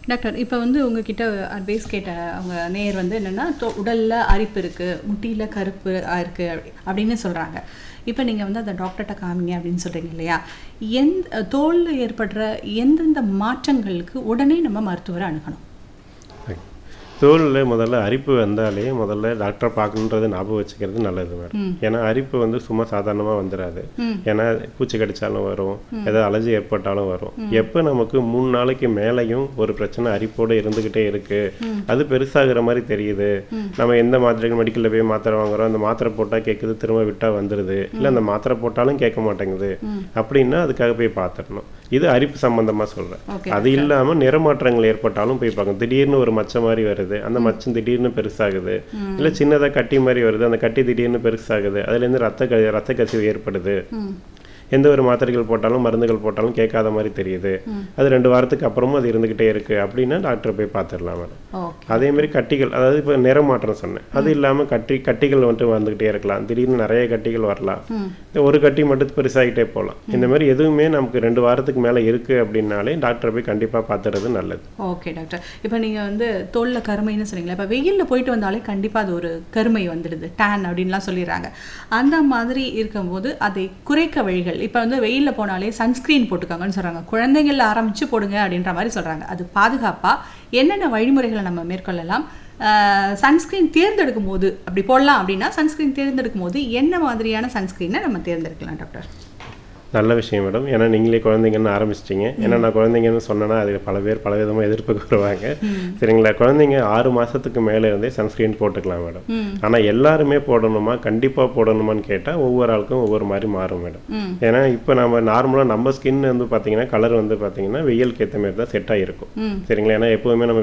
doctor இப்போ வந்து உங்ககிட்ட அட்வைஸ் கேட்ட அவங்க நேர் வந்து என்னென்னா உடலில் அரிப்பு இருக்குது முட்டியில் கருப்பு இருக்குது அப்படி அப்படின்னு சொல்கிறாங்க இப்போ நீங்கள் வந்து அந்த டாக்டர்கிட்ட காமிங்க அப்படின்னு சொல்கிறீங்க இல்லையா எந்த தோலில் ஏற்படுற எந்தெந்த மாற்றங்களுக்கு உடனே நம்ம மருத்துவரை அணுகணும் தோலில் முதல்ல அரிப்பு வந்தாலே முதல்ல டாக்டரை பார்க்கணுன்றது ஞாபகம் வச்சுக்கிறது நல்லது மேடம் ஏன்னா அரிப்பு வந்து சும்மா சாதாரணமாக வந்துடாது ஏன்னா பூச்சி கடிச்சாலும் வரும் ஏதாவது அலர்ஜி ஏற்பட்டாலும் வரும் எப்போ நமக்கு மூணு நாளைக்கு மேலேயும் ஒரு பிரச்சனை அரிப்போடு இருந்துக்கிட்டே இருக்கு அது பெருசாகிற மாதிரி தெரியுது நம்ம எந்த மாத்திரைகள் மெடிக்கலில் போய் மாத்திரை வாங்குறோம் அந்த மாத்திரை போட்டால் கேட்குது திரும்ப விட்டால் வந்துடுது இல்லை அந்த மாத்திரை போட்டாலும் கேட்க மாட்டேங்குது அப்படின்னா அதுக்காக போய் பார்த்துடணும் இது அரிப்பு சம்பந்தமாக சொல்கிறேன் ஓகே அது இல்லாம நிறமாற்றங்கள் ஏற்பட்டாலும் போய் பார்க்கணும் திடீர்னு ஒரு மச்ச மாதிரி வருது அந்த மச்சம் திடீர்னு பெருசாகுது இல்ல சின்னதா கட்டி மாதிரி வருது அந்த கட்டி திடீர்னு பெருசாகுது அதுல இருந்து ரத்த க ரத்த கசிவு ஏற்படுது எந்த ஒரு மாத்திரைகள் போட்டாலும் மருந்துகள் போட்டாலும் கேட்காத மாதிரி தெரியுது அது ரெண்டு வாரத்துக்கு அப்புறமும் அது இருந்துகிட்டே இருக்கு அப்படின்னா டாக்டரை போய் பார்த்துடலாம் மேடம் ஓகே அதே மாதிரி கட்டிகள் அதாவது இப்போ நிறமாற்றம் சொன்னேன் அது இல்லாம கட்டி கட்டிகள் வந்துட்டு வந்துகிட்டே இருக்கலாம் திடீர்னு நிறைய கட்டிகள் வரலாம் இந்த ஒரு கட்டி மட்டும் பெருசாகிட்டே போகலாம் இந்த மாதிரி எதுவுமே நமக்கு ரெண்டு வாரத்துக்கு மேல இருக்கு அப்படின்னாலே டாக்டரை போய் கண்டிப்பா பார்த்துறது நல்லது ஓகே டாக்டர் இப்போ நீங்கள் வந்து தோலில் கருமைன்னு சொன்னீங்களா இப்போ வெயிலில் போயிட்டு வந்தாலே கண்டிப்பாக அது ஒரு கருமை வந்துடுது டேன் அப்படின்லாம் சொல்லிடுறாங்க அந்த மாதிரி இருக்கும்போது அதை குறைக்க வழிகள் இப்போ வந்து வெயிலில் போனாலே சன்ஸ்க்ரீன் போட்டுக்கோங்கன்னு சொல்கிறாங்க குழந்தைங்கள ஆரம்பித்து போடுங்க அப்படின்ற மாதிரி சொல்கிறாங்க அது பாதுகாப்பாக என்னென்ன வழிமுறைகளை நம்ம மேற்கொள்ளலாம் சன்ஸ்க்ரீன் தேர்ந்தெடுக்கும் போது அப்படி போடலாம் அப்படின்னா சன்ஸ்க்ரீன் தேர்ந்தெடுக்கும் போது என்ன மாதிரியான சன்ஸ்க்ரீனை நம்ம தேர்ந்தெடுக்கலாம் டாக்டர் நல்ல விஷயம் மேடம் ஏன்னா நீங்களே குழந்தைங்கன்னு ஆரம்பிச்சிட்டீங்க ஏன்னா நான் குழந்தைங்கன்னு சொன்னேன்னா அது பல பேர் பல விதமாக எதிர்ப்பு வருவாங்க சரிங்களா குழந்தைங்க ஆறு மாசத்துக்கு மேலே இருந்தே சன்ஸ்கிரீன் போட்டுக்கலாம் மேடம் ஆனா எல்லாருமே போடணுமா கண்டிப்பா போடணுமான்னு கேட்டா ஒவ்வொரு ஆளுக்கும் ஒவ்வொரு மாதிரி மாறும் மேடம் ம் ஏன்னா இப்போ நம்ம நார்மலா நம்ம ஸ்கின் வந்து பாத்தீங்கன்னா கலர் வந்து பாத்தீங்கன்னா வெயிலுக்கு ஏற்ற மாதிரி தான் செட் ஆகிருக்கும் ம் சரிங்களா ஏன்னா எப்போவுமே நம்ம